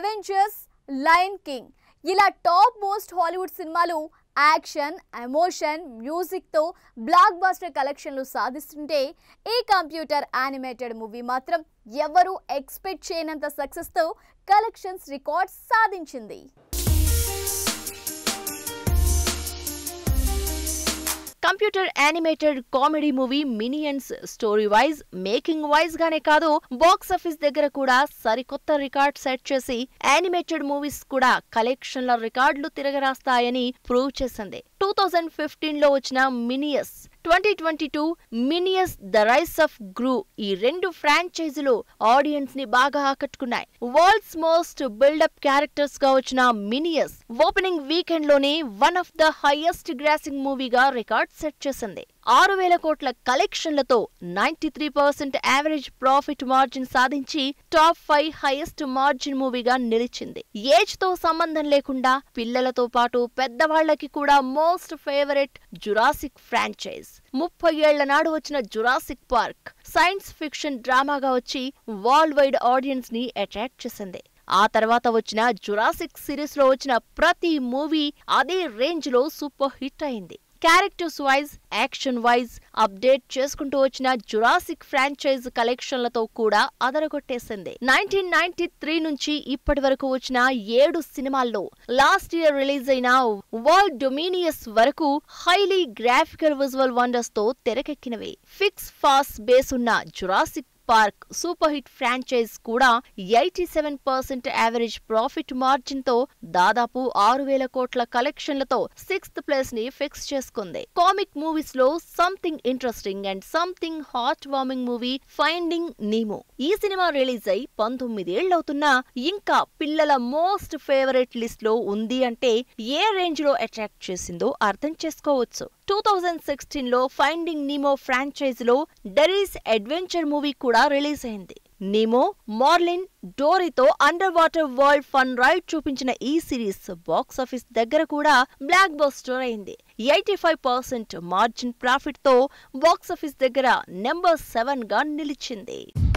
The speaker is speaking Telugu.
అవెంజర్స్ లయన్ కింగ్ ఇలా టాప్ మోస్ట్ హాలీవుడ్ సినిమాలు యాక్షన్ ఎమోషన్ మ్యూజిక్తో బ్లాక్ బాస్టర్ కలెక్షన్లు సాధిస్తుంటే ఈ కంప్యూటర్ యానిమేటెడ్ మూవీ మాత్రం ఎవరూ ఎక్స్పెక్ట్ చేయనంత సక్సెస్తో కలెక్షన్స్ రికార్డ్స్ సాధించింది computer animated comedy movie Minions story wise making wise గానే కాదు బాక్స్ ఆఫీస్ దగ్గర కూడా సరికొత్త రికార్డ్ సెట్ చేసి యానిమేటెడ్ మూవీస్ కూడా కలెక్షన్ల రికార్డులు తిరగరాస్తాయని ప్రూవ్ చేసింది టూ థౌజండ్ ఫిఫ్టీన్ లో వచ్చిన Minions twenty twenty two Minions the rise of Gru ఈ రెండు ఫ్రాంచైజీలు ఆడియన్స్ ని బాగా ఆకట్టుకున్నాయి వరల్డ్స్ మోస్ట్ బిల్డప్ క్యారెక్టర్స్ గా వచ్చిన మినియస్ ఓపెనింగ్ వీకెండ్ లోనే one of the highest grossing మూవీగా రికార్డ్ సెట్ చేసింది ఆరు వేల కోట్ల కలెక్షన్లతో ninety three percent average profit margin సాధించి టాప్ ఫైవ్ హైయెస్ట్ మార్జిన్ మూవీగా నిలిచింది ఏజ్ తో సంబంధం లేకుండా పిల్లలతో పాటు పెద్దవాళ్లకి కూడా మోస్ట్ ఫేవరెట్ జురాసిక్ ఫ్రాంచైజ్ ముప్పై ఏళ్ల నాడు వచ్చిన జురాసిక్ పార్క్ సైన్స్ ఫిక్షన్ డ్రామాగా వచ్చి వరల్డ్ వైడ్ ఆడియన్స్ ని అట్రాక్ట్ చేసింది ఆ తర్వాత వచ్చిన జురాసిక్ సిరీస్ లో వచ్చిన ప్రతి మూవీ అదే రేంజ్ లో సూపర్ హిట్ అయింది characters wise action wise update చేసుకుంటూ వచ్చిన జురాసిక్ ఫ్రాంచైజ్ కలెక్షన్లతో కూడా అదరగొట్టేసింది నైన్టీన్ నైన్టీ త్రీ నుంచి ఇప్పటి వరకు వచ్చిన ఏడు సినిమాల్లో లాస్ట్ ఇయర్ రిలీజ్ అయిన వరల్డ్ డొమినియస్ వరకు హైలీ గ్రాఫికల్ విజువల్ వండర్స్ తో తెరకెక్కినవి ఫిక్స్ ఫాస్ట్ బేస్ ఉన్న Jurassic Park super hit franchise కూడా eighty seven percent average profit margin తో దాదాపు ఆరు వేల కోట్ల కలెక్షన్లతో సిక్స్త్ ప్లేస్ ని ఫిక్స్ చేసుకుంది కామిక్ మూవీస్ లో something interesting and something heart warming movie Finding Nemo ఈ సినిమా రిలీజ్ అయి పంతొమ్మిదేళ్లవుతున్నా ఇంకా పిల్లల మోస్ట్ ఫేవరెట్ లిస్ట్ లో ఉంది అంటే ఏ రేంజ్ లో అట్రాక్ట్ చేసిందో అర్థం చేసుకోవచ్చు టూ థౌజండ్ సిక్స్టీన్ లో ఫైండింగ్ నీమో ఫ్రాంచైజ్ లో డెరీస్ అడ్వెంచర్ మూవీ కూడా రిలీజ్ అయింది నీమో మార్లిన్ డోరీతో underwater world fun ride చూపించిన ఈ సిరీస్ బాక్స్ ఆఫీస్ దగ్గర కూడా బ్లాక్ బస్టర్ అయింది eighty five percent margin profit తో బాక్స్ ఆఫీస్ దగ్గర నెంబర్ సెవెన్ గా నిలిచింది